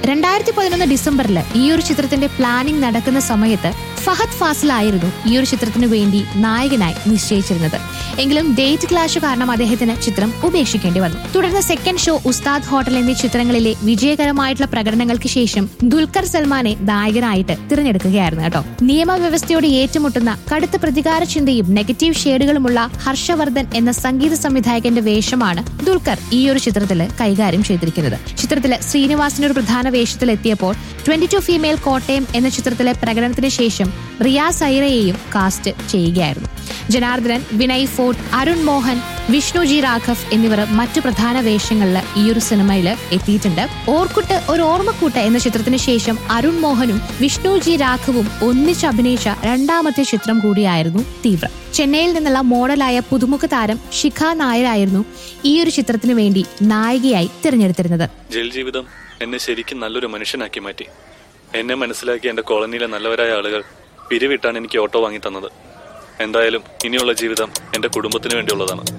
രണ്ടായിരത്തി പതിനൊന്ന് ഡിസംബറിൽ ഈ ഒരു ചിത്രത്തിന്റെ പ്ലാനിംഗ് നടക്കുന്ന സമയത്ത് ഫഹദ് ഫാസിലായിരുന്നു ഈ ഒരു ചിത്രത്തിനു വേണ്ടി നായകനായി നിശ്ചയിച്ചിരുന്നത് എങ്കിലും ഡേറ്റ് ക്ലാഷ് കാരണം അദ്ദേഹത്തിന് ചിത്രം ഉപേക്ഷിക്കേണ്ടി വന്നു തുടർന്ന് സെക്കൻഡ് ഷോ ഉസ്താദ് ഹോട്ടൽ എന്നീ ചിത്രങ്ങളിലെ വിജയകരമായിട്ടുള്ള പ്രകടനങ്ങൾക്ക് ശേഷം ദുൽഖർ സൽമാനെ നായകനായിട്ട് തിരഞ്ഞെടുക്കുകയായിരുന്നു കേട്ടോ നിയമവ്യവസ്ഥയോട് ഏറ്റുമുട്ടുന്ന കടുത്ത പ്രതികാര ചിന്തയും നെഗറ്റീവ് ഷെയ്ഡുകളുമുള്ള ഹർഷവർദ്ധൻ എന്ന സംഗീത സംവിധായകന്റെ വേഷമാണ് ദുൽഖർ ഈ ഒരു ചിത്രത്തിൽ കൈകാര്യം ചെയ്തിരിക്കുന്നത് ചിത്രത്തിൽ ശ്രീനിവാസിന് ഒരു പ്രധാന വേഷത്തിൽ എത്തിയപ്പോൾ ട്വന്റി ടു ഫീമെയിൽ കോട്ടയം എന്ന ചിത്രത്തിലെ പ്രകടനത്തിന് ശേഷം റിയാസ് ഐറയെയും കാസ്റ്റ് ചെയ്യുകയായിരുന്നു ജനാർദ്ദനൻ വിനയ് ഫോർട്ട് അരുൺ മോഹൻ വിഷ്ണു ജി രാഘവ് എന്നിവർ മറ്റു പ്രധാന വേഷങ്ങളിൽ ഈ ഒരു സിനിമയിൽ എത്തിയിട്ടുണ്ട് ഓർക്കുട്ട് ഒരു ഓർമ്മക്കൂട്ട് എന്ന ചിത്രത്തിന് ശേഷം അരുൺ മോഹനും വിഷ്ണു ജി രാഘവും ഒന്നിച്ച് അഭിനയിച്ച രണ്ടാമത്തെ ചിത്രം കൂടിയായിരുന്നു തീവ്ര ചെന്നൈയിൽ നിന്നുള്ള മോഡലായ പുതുമുഖ താരം ശിഖ നായരായിരുന്നു ഈ ഒരു ചിത്രത്തിന് വേണ്ടി നായികയായി തിരഞ്ഞെടുത്തിരുന്നത് ജയിൽ ജീവിതം എന്നെ ശരിക്കും നല്ലൊരു മനുഷ്യനാക്കി മാറ്റി എന്നെ മനസ്സിലാക്കി എന്റെ കോളനിയിലെ നല്ലവരായ ആളുകൾ പിരിവിട്ടാണ് എനിക്ക് ഓട്ടോ വാങ്ങി തന്നത് എന്തായാലും ഇനിയുള്ള ജീവിതം എന്റെ കുടുംബത്തിന് വേണ്ടിയുള്ളതാണ്